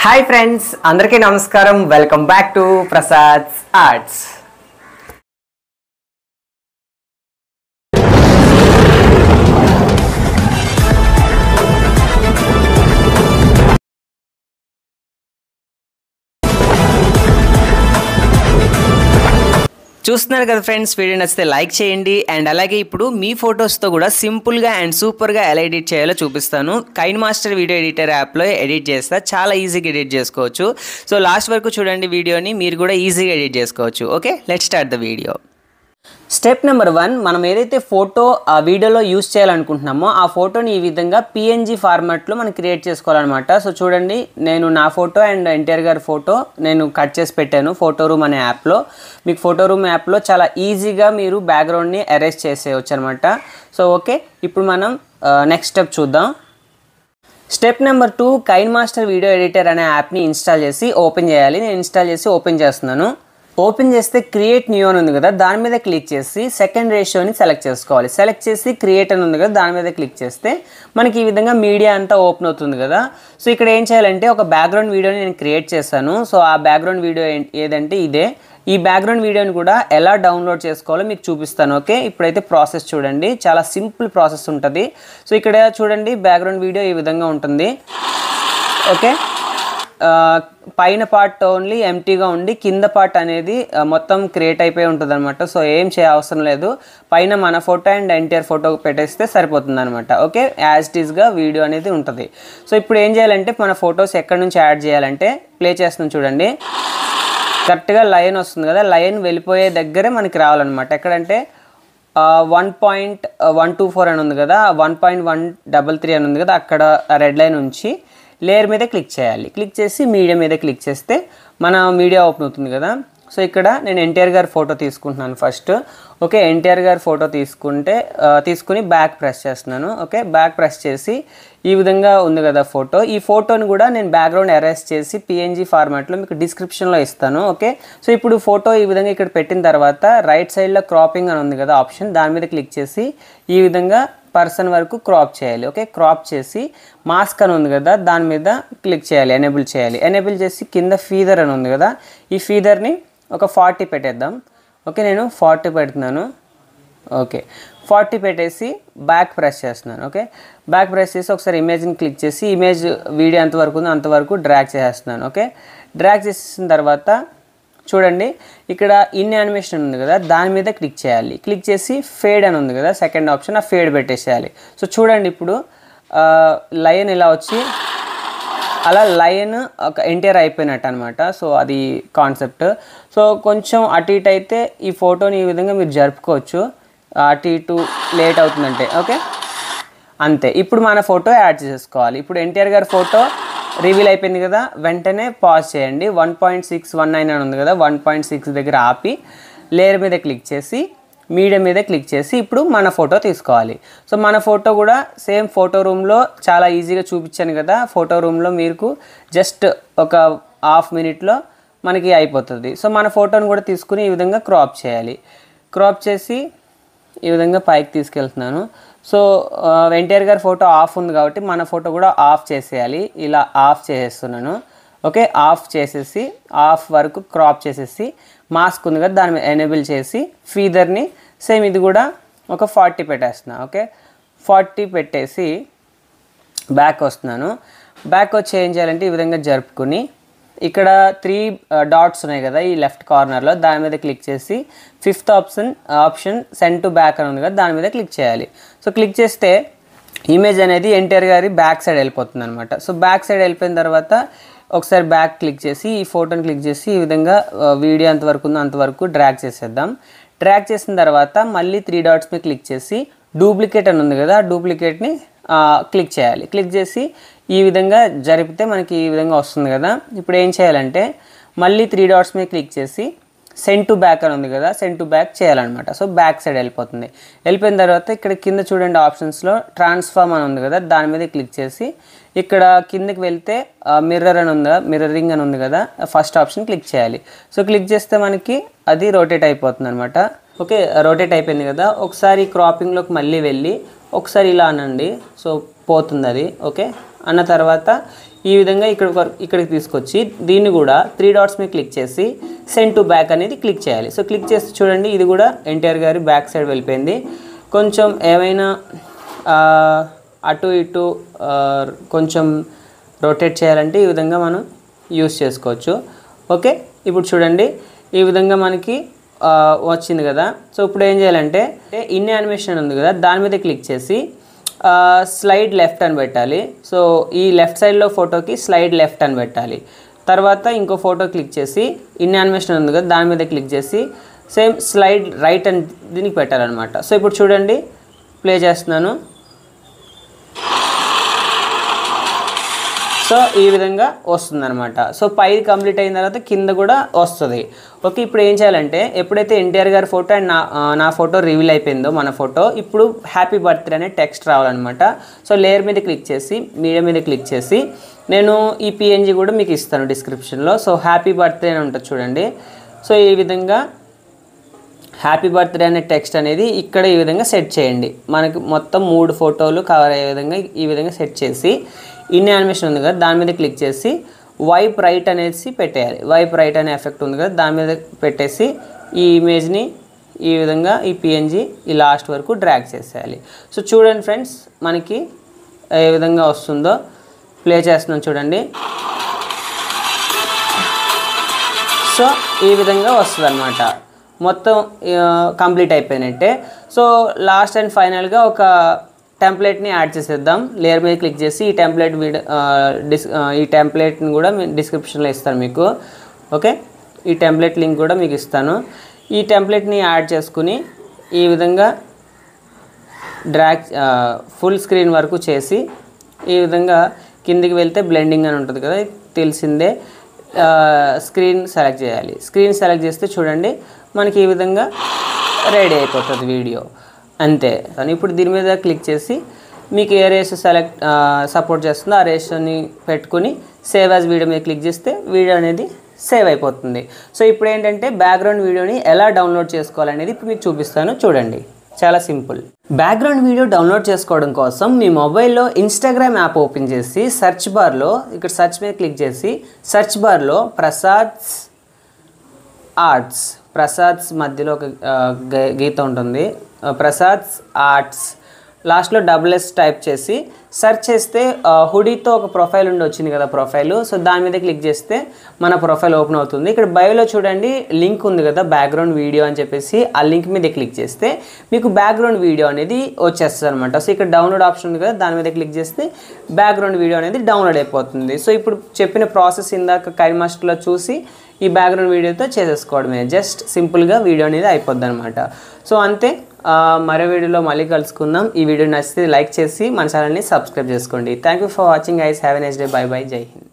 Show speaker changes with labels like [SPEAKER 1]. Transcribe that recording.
[SPEAKER 1] hi friends అందరికీ నమస్కారం welcome back to Prasad Arts చూస్తున్నారు కదా ఫ్రెండ్స్ వీడియో నచ్చితే లైక్ చేయండి అండ్ అలాగే ఇప్పుడు మీ ఫొటోస్తో కూడా సింపుల్గా అండ్ సూపర్గా ఎలా ఎడిట్ చేయాలో చూపిస్తాను కైన్ మాస్టర్ వీడియో ఎడిటర్ యాప్లో ఎడిట్ చేస్తా చాలా ఈజీగా ఎడిట్ చేసుకోవచ్చు సో లాస్ట్ వరకు చూడండి వీడియోని మీరు కూడా ఈజీగా ఎడిట్ చేసుకోవచ్చు okay let start the video step number one మనం ఏదైతే ఫోటో ఆ వీడియోలో యూస్ చేయాలనుకుంటున్నామో ఆ ఫోటోని ఈ విధంగా పిఎన్జీ ఫార్మాట్లో మనం క్రియేట్ చేసుకోవాలన్నమాట సో చూడండి నేను నా ఫోటో అండ్ ఎన్టీఆర్ గారి ఫోటో నేను కట్ చేసి పెట్టాను ఫోటో రూమ్ అనే యాప్లో మీకు ఫోటో రూమ్ యాప్లో చాలా ఈజీగా మీరు బ్యాక్గ్రౌండ్ని అరేంజ్ చేసేయచ్చు అనమాట సో ఓకే ఇప్పుడు మనం నెక్స్ట్ స్టెప్ చూద్దాం step number two KineMaster video editor అనే యాప్ని ఇన్స్టాల్ చేసి ఓపెన్ చేయాలి నేను ఇన్స్టాల్ చేసి ఓపెన్ చేస్తున్నాను ఓపెన్ చేస్తే క్రియేట్ న్యూ అని ఉంది కదా దాని మీద క్లిక్ చేసి సెకండ్ రేషియోని సెలెక్ట్ చేసుకోవాలి సెలెక్ట్ చేసి క్రియేట్ అని ఉంది కదా దాని మీద క్లిక్ చేస్తే మనకి ఈ విధంగా మీడియా అంతా ఓపెన్ అవుతుంది కదా సో ఇక్కడ ఏం చేయాలంటే ఒక బ్యాక్గ్రౌండ్ వీడియోని నేను క్రియేట్ చేశాను సో ఆ బ్యాక్గ్రౌండ్ వీడియో ఏం- ఏదంటే ఇదే ఈ బ్యాక్గ్రౌండ్ వీడియోని కూడా ఎలా డౌన్లోడ్ చేసుకోవాలో మీకు చూపిస్తాను ఓకే ఇప్పుడైతే ప్రాసెస్ చూడండి చాలా సింపుల్ ప్రాసెస్ ఉంటుంది సో ఇక్కడ చూడండి బ్యాక్గ్రౌండ్ వీడియో ఈ విధంగా ఉంటుంది ఓకే ఆ, పైన పార్ట్ ఓన్లీ ఎంటీగా ఉండి కింద పార్ట్ అనేది ఆ, మొత్తం క్రియేట్ అయిపోయి ఉంటుంది అనమాట సో ఏం చేయ అవసరం లేదు పైన మన ఫోటో అండ్ ఎన్టీఆర్ ఫోటో పెట్టేస్తే సరిపోతుంది అనమాట ఓకే యాజ్ ఇట్ ఈస్గా వీడియో అనేది ఉంటుంది సో ఇప్పుడు ఏం చేయాలంటే మన ఫొటోస్ ఎక్కడి నుంచి యాడ్ చేయాలంటే ప్లే చేస్తున్నాం చూడండి కరెక్ట్గా లైన్ వస్తుంది కదా లైన్ వెళ్ళిపోయే దగ్గరే మనకి రావాలన్నమాట ఎక్కడంటే one point one two four అని ఉంది కదా one point one double three అని ఉంది కదా అక్కడ రెడ్ లైన్ ఉంచి లేయర్ మీద క్లిక్ చేయాలి క్లిక్ చేసి మీడియా మీద క్లిక్ చేస్తే మన మీడియా ఓపెన్ అవుతుంది కదా సో ఇక్కడ నేను ఎన్టీఆర్ గారి ఫోటో తీసుకుంటున్నాను ఫస్ట్ ఓకే ఎన్టీఆర్ గారి ఫోటో తీసుకుంటే ఆ, తీసుకుని బ్యాక్ ప్రెస్ చేస్తున్నాను ఓకే బ్యాక్ ప్రెస్ చేసి ఈ విధంగా ఉంది కదా ఫోటో ఈ ఫోటోని కూడా నేను బ్యాక్గ్రౌండ్ అరెస్ట్ చేసి పిఎన్జీ ఫార్మాట్లో మీకు డిస్క్రిప్షన్లో ఇస్తాను ఓకే సో ఇప్పుడు ఫోటో ఈ విధంగా ఇక్కడ పెట్టిన తర్వాత రైట్ సైడ్లో క్రాపింగ్ అని ఉంది కదా ఆప్షన్ దాని మీద క్లిక్ చేసి ఈ విధంగా పర్సన్ వరకు క్రాప్ చేయాలి ఓకే క్రాప్ చేసి మాస్క్ అని ఉంది కదా దాని మీద క్లిక్ చేయాలి ఎనేబుల్ చేయాలి ఎనేబుల్ చేసి కింద ఫీదర్ అని ఉంది కదా ఈ ఫీదర్ని ఒక ఫార్టీ పెట్టేద్దాం ఓకే నేను ఫార్టీ పెడుతున్నాను ఓకే ఫార్టీ పెట్టేసి బ్యాక్ ప్రెస్ చేస్తున్నాను ఓకే బ్యాక్ ప్రెస్ చేసి ఒకసారి ఇమేజ్ని క్లిక్ చేసి ఇమేజ్ వీడియో ఎంతవరకు ఉందో అంతవరకు డ్రాగ్ చేసేస్తున్నాను ఓకే డ్రాగ్ చేసేసిన తర్వాత చూడండి ఇక్కడ ఇన్ యానిమేషన్ ఉంది కదా దాని మీద క్లిక్ చేయాలి క్లిక్ చేసి ఫేడ్ అని ఉంది కదా సెకండ్ ఆప్షన్ ఆ ఫేడ్ పెట్టేసేయాలి సో చూడండి ఇప్పుడు లైన్ ఇలా వచ్చి అలా లైన్ ఒక ఎన్టీఆర్ అయిపోయినట్టు అనమాట సో అది కాన్సెప్ట్ సో కొంచెం అటు ఇటు అయితే ఈ ఫోటోని ఈ విధంగా మీరు జరుపుకోవచ్చు అటు ఇటు లేట్ అవుతుందంటే ఓకే అంతే ఇప్పుడు మన ఫోటో యాడ్ చేసేసుకోవాలి ఇప్పుడు ఎన్టీఆర్ గారి ఫోటో రివీల్ అయిపోయింది కదా వెంటనే పాజ్ చేయండి one point six one nine అని ఉంది కదా వన్ పాయింట్ సిక్స్ దగ్గర ఆపి లేయర్ మీద క్లిక్ చేసి మీడియా మీద క్లిక్ చేసి ఇప్పుడు మన ఫోటో తీసుకోవాలి సో మన ఫోటో కూడా సేమ్ ఫోటో రూమ్లో చాలా ఈజీగా చూపించాను కదా ఫోటో రూమ్లో మీకు జస్ట్ ఒక హాఫ్ మినిట్లో మనకి అయిపోతుంది సో మన ఫోటోని కూడా తీసుకుని ఈ విధంగా క్రాప్ చేయాలి క్రాప్ చేసి ఈ విధంగా పైకి తీసుకెళ్తున్నాను సో ఎన్టీఆర్ గారి ఫోటో ఆఫ్ ఉంది కాబట్టి మన ఫోటో కూడా ఆఫ్ చేసేయాలి ఇలా ఆఫ్ చేసేస్తున్నాను ఓకే ఆఫ్ చేసేసి ఆఫ్ వరకు క్రాప్ చేసేసి మాస్క్ ఉంది కదా దాని మీద ఎనేబుల్ చేసి ఫీదర్ని సేమ్ ఇది కూడా ఒక ఫార్టీ పెట్టేస్తున్నా ఓకే ఫార్టీ పెట్టేసి బ్యాక్ వస్తున్నాను బ్యాక్ వచ్చి ఏం చేయాలంటే ఈ విధంగా జరుపుకుని ఇక్కడ త్రీ డాట్స్ ఉన్నాయి కదా ఈ లెఫ్ట్ కార్నర్లో దాని మీద క్లిక్ చేసి fifth option option send to back అని ఉంది కదా దాని మీద క్లిక్ చేయాలి సో క్లిక్ చేస్తే ఇమేజ్ అనేది ఎన్టీఆర్ గారి బ్యాక్ సైడ్ వెళ్ళిపోతుంది అనమాట సో బ్యాక్ సైడ్ వెళ్ళిపోయిన తర్వాత ఒకసారి బ్యాక్ క్లిక్ చేసి ఈ ఫోటోని క్లిక్ చేసి ఈ విధంగా వీడియో ఎంతవరకు ఉందో అంతవరకు డ్రాగ్ చేసేద్దాం డ్రాగ్ చేసిన తర్వాత మళ్ళీ త్రీ డాట్స్ మీద క్లిక్ చేసి డూప్లికేట్ అని ఉంది కదా ఆ డూప్లికేట్ని క్లిక్ చేయాలి క్లిక్ చేసి ఈ విధంగా జరిపితే మనకి ఈ విధంగా వస్తుంది కదా ఇప్పుడు ఏం చేయాలంటే మళ్ళీ త్రీ డాట్స్ మీద క్లిక్ చేసి సెండ్ టు బ్యాక్ అని ఉంది కదా సెండ్ టు బ్యాక్ చేయాలన్నమాట సో బ్యాక్ సైడ్ వెళ్ళిపోతుంది వెళ్ళిపోయిన తర్వాత ఇక్కడ కింద చూడండి ఆప్షన్స్లో ట్రాన్స్ఫార్మ్ అని ఉంది కదా దాని మీద క్లిక్ చేసి ఇక్కడ కిందకి వెళ్తే మిర్రర్ అని ఉందా మిర్రరింగ్ అని ఉంది కదా ఫస్ట్ ఆప్షన్ క్లిక్ చేయాలి సో క్లిక్ చేస్తే మనకి అది రొటేట్ అయిపోతుంది అనమాట ఓకే రొటేట్ అయిపోయింది కదా ఒకసారి క్రాపింగ్లోకి మళ్ళీ వెళ్ళి ఒకసారి ఇలా అనండి సో పోతుంది అది ఓకే అన్న తర్వాత ఈ విధంగా ఇక్కడ ఒక- ఇక్కడికి తీసుకొచ్చి దీన్ని కూడా త్రీ డాట్స్ మీద క్లిక్ చేసి సెండ్ టు బ్యాక్ అనేది క్లిక్ చేయాలి సో క్లిక్ చేసి చూడండి ఇది కూడా ఎన్టీఆర్ గారి బ్యాక్ సైడ్ వెళ్ళిపోయింది కొంచెం ఏమైనా ఆ, అటు ఇటు ఆ, కొంచెం రొటేట్ చేయాలంటే ఈ విధంగా మనం యూస్ చేసుకోవచ్చు ఓకే ఇప్పుడు చూడండి ఈ విధంగా మనకి ఆ, వచ్చింది కదా సో ఇప్పుడు ఏం చేయాలంటే ఇన్ యానిమేషన్ ఉంది కదా దాని మీద క్లిక్ చేసి స్లైడ్ లెఫ్ట్ అని పెట్టాలి సో ఈ లెఫ్ట్ సైడ్లో ఫోటోకి స్లైడ్ లెఫ్ట్ అని పెట్టాలి తర్వాత ఇంకో ఫోటో క్లిక్ చేసి ఇన్ యానిమేషన్ ఉంది కదా దాని మీద క్లిక్ చేసి సేమ్ స్లైడ్ రైట్ అని దీనికి పెట్టాలన్నమాట సో ఇప్పుడు చూడండి ప్లే చేస్తున్నాను సో ఈ విధంగా వస్తుంది అనమాట సో పై కంప్లీట్ అయిన తర్వాత కింద కూడా వస్తుంది ఓకే ఇప్పుడు ఏం చేయాలంటే ఎప్పుడైతే ఎన్టీఆర్ గారి ఫోటో అండ్ నా ఆ, నా ఫోటో రివీల్ అయిపోయిందో మన ఫోటో ఇప్పుడు హ్యాపీ బర్త్డే అనే టెక్స్ట్ రావాలన్నమాట సో లేయర్ మీద క్లిక్ చేసి మీడియా మీద క్లిక్ చేసి నేను ఈ పిఎన్జి కూడా మీకు ఇస్తాను డిస్క్రిప్షన్లో సో హ్యాపీ బర్త్డే అని ఉంటుంది చూడండి సో ఈ విధంగా హ్యాపీ బర్త్డే అనే టెక్స్ట్ అనేది ఇక్కడ ఈ విధంగా సెట్ చేయండి మనకి మొత్తం మూడు ఫోటోలు కవర్ అయ్యే విధంగా ఈ విధంగా సెట్ చేసి ఇన్ యానిమేషన్ ఉంది కదా దాని మీద క్లిక్ చేసి వైప్ రైట్ అనేసి పెట్టేయాలి వైప్ రైట్ అనే ఎఫెక్ట్ ఉంది కదా దాని మీద పెట్టేసి ఈ ఇమేజ్ని ఈ విధంగా ఈ పిఎన్జి ఈ లాస్ట్ వరకు డ్రాగ్ చేసేయాలి సో చూడండి ఫ్రెండ్స్ మనకి ఏ విధంగా వస్తుందో ప్లే చేస్తున్నాం చూడండి సో ఈ విధంగా వస్తుంది అనమాట మొత్తం కంప్లీట్ అయిపోయినట్టే సో లాస్ట్ అండ్ ఫైనల్గా ఒక టెంప్లెట్ని యాడ్ చేసేద్దాం లేయర్ మీద క్లిక్ చేసి ఈ టెంప్లెట్ వీడియో డిస్ ఆ, ఈ టెంప్లెట్ని కూడా డిస్క్రిప్షన్లో ఇస్తాను మీకు ఓకే ఈ టెంప్లెట్ లింక్ కూడా మీకు ఇస్తాను ఈ టెంప్లెట్ని యాడ్ చేసుకుని ఈ విధంగా డ్రాగ్ ఫుల్ స్క్రీన్ వరకు చేసి ఈ విధంగా కిందికి వెళ్తే బ్లెండింగ్ అని ఉంటుంది కదా తెలిసిందే స్క్రీన్ సెలెక్ట్ చేయాలి స్క్రీన్ సెలెక్ట్ చేస్తే చూడండి మనకి ఈ విధంగా రెడీ అయిపోతుంది వీడియో అంతే కానీ ఇప్పుడు దీని మీద క్లిక్ చేసి మీకు ఏ రేస్ సెలెక్ట్ సపోర్ట్ చేస్తుందో ఆ రేస్ని పెట్టుకుని సేవ్ యాజ్ వీడియో మీద క్లిక్ చేస్తే వీడియో అనేది సేవ్ అయిపోతుంది సో ఇప్పుడు ఏంటంటే బ్యాక్గ్రౌండ్ వీడియోని ఎలా డౌన్లోడ్ చేసుకోవాలనేది ఇప్పుడు మీకు చూపిస్తాను చూడండి చాలా సింపుల్ బ్యాక్గ్రౌండ్ వీడియో డౌన్లోడ్ చేసుకోవడం కోసం మీ మొబైల్లో ఇన్స్టాగ్రామ్ యాప్ ఓపెన్ చేసి సెర్చ్ బార్లో ఇక్కడ సెర్చ్ మీద క్లిక్ చేసి సెర్చ్ బార్లో ప్రసాద్స్ ఆర్ట్స్ ప్రసాద్స్ మధ్యలో ఒక ఆ, గ- గీత ఉంటుంది ఆ, ప్రసాద్స్ ఆర్ట్స్ లాస్ట్లో డబుల్ ఎస్ టైప్ చేసి సెర్చ్ చేస్తే ఆ, హుడీతో ఒక ప్రొఫైల్ ఉండి వచ్చింది కదా ప్రొఫైల్ సో దాని మీద క్లిక్ చేస్తే మన ప్రొఫైల్ ఓపెన్ అవుతుంది ఇక్కడ బయోలో చూడండి లింక్ ఉంది కదా బ్యాక్గ్రౌండ్ వీడియో అని చెప్పేసి ఆ లింక్ మీద క్లిక్ చేస్తే మీకు బ్యాక్గ్రౌండ్ వీడియో అనేది వచ్చేస్తుంది అనమాట సో ఇక్కడ డౌన్లోడ్ ఆప్షన్ ఉంది కదా దాని మీద క్లిక్ చేస్తే బ్యాక్గ్రౌండ్ వీడియో అనేది డౌన్లోడ్ అయిపోతుంది సో ఇప్పుడు చెప్పిన ప్రాసెస్ ఇందాక కైమాస్టర్లో చూసి ఈ బ్యాక్గ్రౌండ్ వీడియోతో చేసేసుకోవడమే జస్ట్ సింపుల్గా వీడియో అనేది అయిపోద్ది అనమాట సో అంతే ఆ, మరో వీడియోలో మళ్ళీ కలుసుకుందాం ఈ వీడియో నచ్చితే లైక్ చేసి మన ఛానల్ని సబ్స్క్రైబ్ చేసుకోండి thank you for watching ice have a next day bye bye Jai Hind